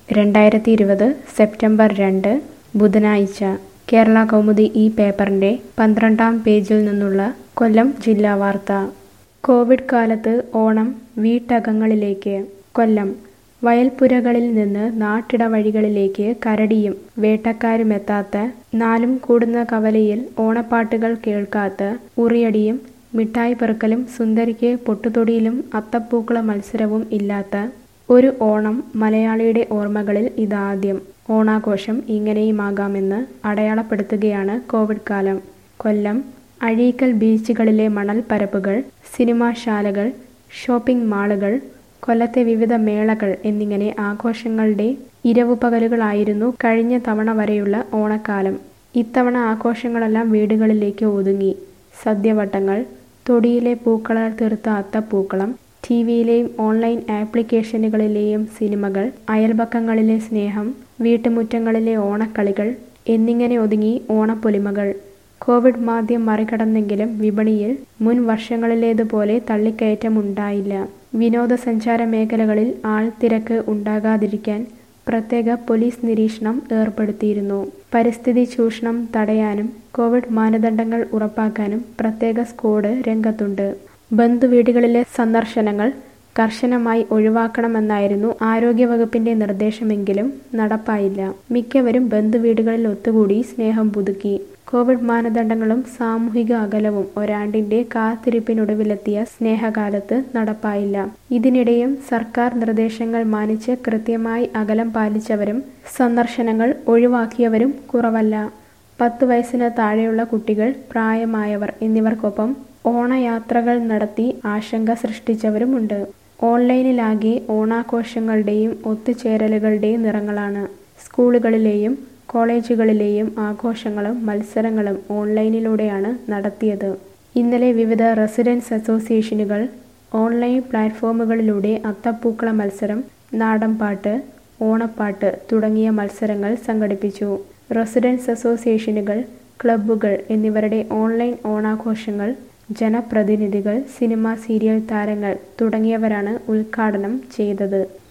രണ്ടായിരത്തി ഇരുപത് സെപ്റ്റംബർ രണ്ട് ബുധനാഴ്ച കേരള കൗമുദി ഈ പേപ്പറിൻ്റെ പന്ത്രണ്ടാം പേജിൽ നിന്നുള്ള കൊല്ലം ജില്ലാ വാർത്ത കോവിഡ് കാലത്ത് ഓണം വീട്ടകങ്ങളിലേക്ക് കൊല്ലം വയൽപ്പുരകളിൽ നിന്ന് നാട്ടിട വഴികളിലേക്ക് കരടിയും വേട്ടക്കാരുമെത്താത്ത നാലും കൂടുന്ന കവലയിൽ ഓണപ്പാട്ടുകൾ കേൾക്കാത്ത ഉറിയടിയും മിഠായി പെറുക്കലും സുന്ദരിക്ക് പൊട്ടുതൊടിയിലും അത്തപ്പൂക്കള മത്സരവും ഇല്ലാത്ത ഒരു ഓണം മലയാളിയുടെ ഓർമ്മകളിൽ ഇതാദ്യം ഓണാഘോഷം ഇങ്ങനെയുമാകാമെന്ന് അടയാളപ്പെടുത്തുകയാണ് കോവിഡ് കാലം കൊല്ലം അഴീക്കൽ ബീച്ചുകളിലെ മണൽ പരപ്പുകൾ സിനിമാശാലകൾ ഷോപ്പിംഗ് മാളുകൾ കൊല്ലത്തെ വിവിധ മേളകൾ എന്നിങ്ങനെ ആഘോഷങ്ങളുടെ ഇരവുപകലുകളായിരുന്നു കഴിഞ്ഞ തവണ വരെയുള്ള ഓണക്കാലം ഇത്തവണ ആഘോഷങ്ങളെല്ലാം വീടുകളിലേക്ക് ഒതുങ്ങി സദ്യവട്ടങ്ങൾ തൊടിയിലെ പൂക്കളാൽ തീർത്ത അത്തപ്പൂക്കളം ടി വിയിലെയും ഓൺലൈൻ ആപ്ലിക്കേഷനുകളിലെയും സിനിമകൾ അയൽപക്കങ്ങളിലെ സ്നേഹം വീട്ടുമുറ്റങ്ങളിലെ ഓണക്കളികൾ എന്നിങ്ങനെ ഒതുങ്ങി ഓണപ്പൊലിമകൾ കോവിഡ് മാന്ദ്യം മറികടന്നെങ്കിലും വിപണിയിൽ മുൻ വർഷങ്ങളിലേതുപോലെ തള്ളിക്കയറ്റമുണ്ടായില്ല വിനോദസഞ്ചാര മേഖലകളിൽ ആൾത്തിരക്ക് ഉണ്ടാകാതിരിക്കാൻ പ്രത്യേക പോലീസ് നിരീക്ഷണം ഏർപ്പെടുത്തിയിരുന്നു പരിസ്ഥിതി ചൂഷണം തടയാനും കോവിഡ് മാനദണ്ഡങ്ങൾ ഉറപ്പാക്കാനും പ്രത്യേക സ്ക്വാഡ് രംഗത്തുണ്ട് ബന്ധുവീടുകളിലെ സന്ദർശനങ്ങൾ കർശനമായി ഒഴിവാക്കണമെന്നായിരുന്നു ആരോഗ്യവകുപ്പിന്റെ നിർദ്ദേശമെങ്കിലും നടപ്പായില്ല മിക്കവരും ബന്ധുവീടുകളിൽ ഒത്തുകൂടി സ്നേഹം പുതുക്കി കോവിഡ് മാനദണ്ഡങ്ങളും സാമൂഹിക അകലവും ഒരാണ്ടിന്റെ കാത്തിരിപ്പിനൊടുവിലെത്തിയ സ്നേഹകാലത്ത് നടപ്പായില്ല ഇതിനിടെയും സർക്കാർ നിർദ്ദേശങ്ങൾ മാനിച്ച് കൃത്യമായി അകലം പാലിച്ചവരും സന്ദർശനങ്ങൾ ഒഴിവാക്കിയവരും കുറവല്ല പത്ത് വയസ്സിന് താഴെയുള്ള കുട്ടികൾ പ്രായമായവർ എന്നിവർക്കൊപ്പം ഓണയാത്രകൾ നടത്തി ആശങ്ക സൃഷ്ടിച്ചവരുമുണ്ട് ഓൺലൈനിലാകെ ഓണാഘോഷങ്ങളുടെയും ഒത്തുചേരലുകളുടെയും നിറങ്ങളാണ് സ്കൂളുകളിലെയും കോളേജുകളിലെയും ആഘോഷങ്ങളും മത്സരങ്ങളും ഓൺലൈനിലൂടെയാണ് നടത്തിയത് ഇന്നലെ വിവിധ റെസിഡൻസ് അസോസിയേഷനുകൾ ഓൺലൈൻ പ്ലാറ്റ്ഫോമുകളിലൂടെ അത്തപ്പൂക്കള മത്സരം നാടൻപാട്ട് ഓണപ്പാട്ട് തുടങ്ങിയ മത്സരങ്ങൾ സംഘടിപ്പിച്ചു റെസിഡൻസ് അസോസിയേഷനുകൾ ക്ലബ്ബുകൾ എന്നിവരുടെ ഓൺലൈൻ ഓണാഘോഷങ്ങൾ ജനപ്രതിനിധികൾ സിനിമ സീരിയൽ താരങ്ങൾ തുടങ്ങിയവരാണ് ഉദ്ഘാടനം ചെയ്തത്